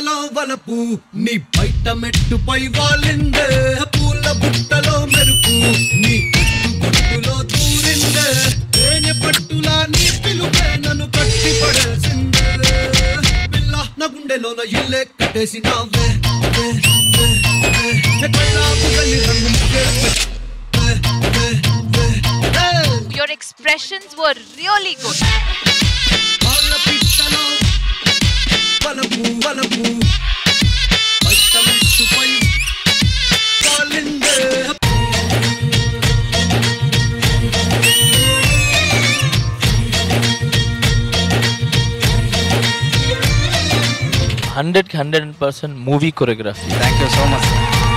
పిట్టలో వలపు నీ బయట మెట్టుపై వాలిందే పూల బుట్టలో మెరుపు నీ కొట్టులో దూరిందే తేనె పట్టులా నీ పిలుపే నన్ను కట్టి పడేసిందే పిల్ల నా గుండెలోన ఇల్లే కట్టేసినావే వే, వే, వే. ఎక్కడాపు గల్లి రంగు ముగ్గే వే, వే, వే, వే. Your expressions were really good. వాళ్ళ పిట్టలో వలపు వలపు బయట మెట్టుపై వాలిందే హండ్రెడ్ కి hundred percent movie choreography thank you so much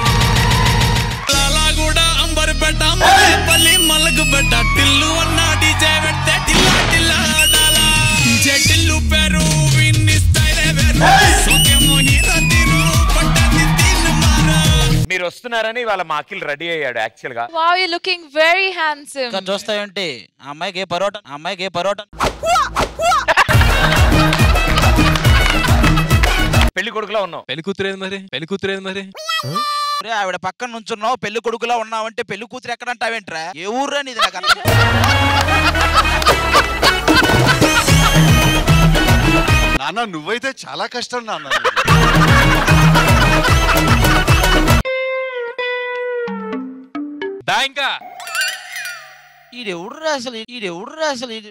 కూడా అంబర్పేట పల్లి మల్లకు పెట్ట టిల్లు అన్న డీజే పెడితే టిల్లా టిల్లా ఆడాలా డీజే టిల్లు పేరు విన్ని స్టైలే వేరు సోకేమో హీరో తీరు పట్టది తీరు మారా మీరు వస్తున్నారని వాళ్ళ మా అఖిల్ రెడీ అయ్యాడు యాక్చువల్ గా Wow, you're looking very handsome. ఇంకా చూస్తాయంటే ఆ అమ్మాయికి ఏ పరోటా ఆ అమ్మాయికి ఏ పరోటా పెళ్లి కొడుకులో ఉన్నావు పెళ్లి కూతురేది మరి పెళ్లి కూతురేది మరి ఒరే, ఆవిడ పక్కన నుంచున్నావు పెళ్లి కొడుకులా ఉన్నావంటే పెళ్లి కూతురు ఎక్కడ అంటావేంట్రా ఏ ఊర్రా నీది నాకు అర్థం నాన్న నువ్వైతే చాలా కష్టం నాన్న దా ఇంకా ఈడెవడురా అసలు ఈడెవడురా అసలు ఈడు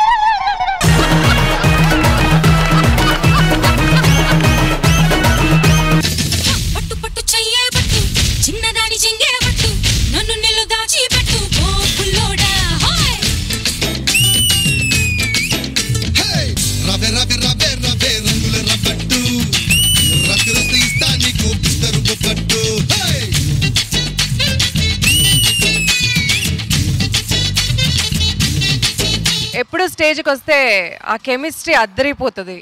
పట్టు పట్టు చెయ్యే పట్టు చిన్నదాని చెంగే పట్టు నన్ను నిల్లు దాచి పెట్టు ఓ పుల్లోడా హాయ్ రవే రవే రవే రవే రంగుల రబ్బట్టు రక్కు రక్కు ఇస్తా నీకు బిస్తరు బొబ్బట్టు ఎప్పుడు స్టేజ్కి వస్తే ఆ కెమిస్ట్రీ అద్దరిపోతుంది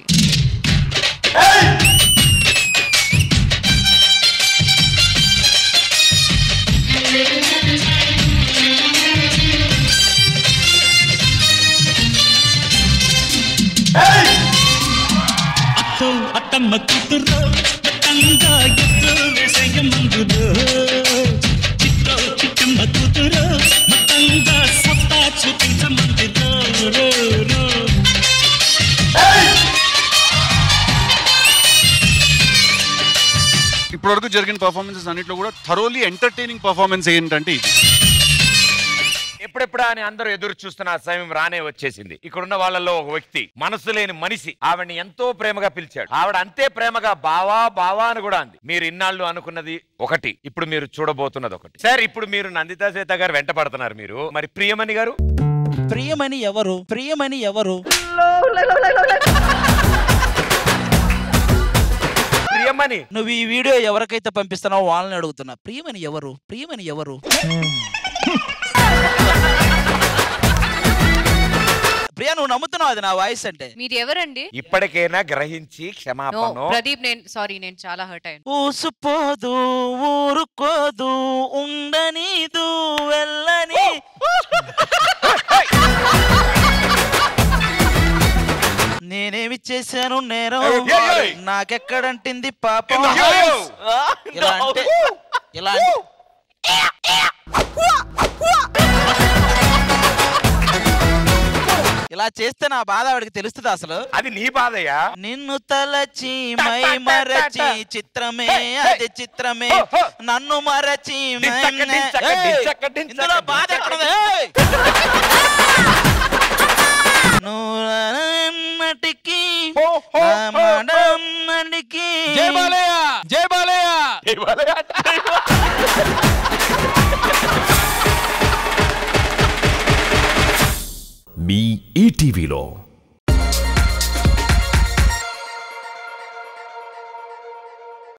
అత్తమ్మ కూతురు పట్టంగా ఎత్తు వేసయ్య ముందులో చిట్టో చిట్టమ్మ కూతురు మొత్తంగా సత్తా చూపించమందులో రో రో ఇప్పటివరకు జరిగిన పర్ఫార్మెన్సెస్ అన్నింటిలో కూడా థరోలీ ఎంటర్టైనింగ్ పర్ఫార్మెన్స్ ఏంటంటే ఇది ఎప్పుడెప్పుడా అని అందరూ ఎదురు చూస్తున్న ఆ సమయం రానే వచ్చేసింది ఇక్కడున్న వాళ్ళలో ఒక వ్యక్తి మనసు లేని మనిషి ఆవిడని ఎంతో ప్రేమగా పిలిచాడు ఆవిడ అంతే ప్రేమగా బావా బావా అని కూడా అంది మీరు ఇన్నాళ్ళు అనుకున్నది ఒకటి ఇప్పుడు మీరు చూడబోతున్నది ఒకటి సార్ ఇప్పుడు మీరు నందితా శ్వేత గారు వెంట పడుతున్నారు మీరు మరి ప్రియమణి గారు ప్రియమని ఎవరు ప్రియమని ఎవరు ప్రియమణి నువ్వు ఈ వీడియో ఎవరికైతే పంపిస్తున్నావో వాళ్ళని అడుగుతున్నా ప్రియమని ఎవరు ప్రియమని ఎవరు ప్రియ నువ్వు నమ్ముతున్నావు అది నా వాయిస్ అంటే మీరు ఎవరండి ఇప్పటికైనా గ్రహించి నో క్షమాపణ ప్రదీప్ నేను సారీ నేను చాలా హర్ట్ అయ్యాను ఊసుపోదు ఊరుకోదు ఉండనీదు వెళ్ళని నేనేమి చేశాను నేరం ఏయ్! నాకెక్కడంటింది పాపం ఏయ్! ఇలా అంటే ఇలా అంటే ఇలా చేస్తే నా బాధ ఆవిడకి తెలుస్తుంది అసలు అది నీ బాధయ్యా నిన్ను తలచి మై మరచి చిత్రమే అది చిత్రమే నన్ను మరచి డించక్క, మన్నే- డించక్క, ఏయ్! డించక్క, డించక్క, ఇందులో బాధ డించక్క. ఎక్కడది ఏయ్! నువ్వు అన్నటికీ నా మాట అన్నటికీ జై బాలయ్య జై బాలయ్య మీ ఈటీవీలో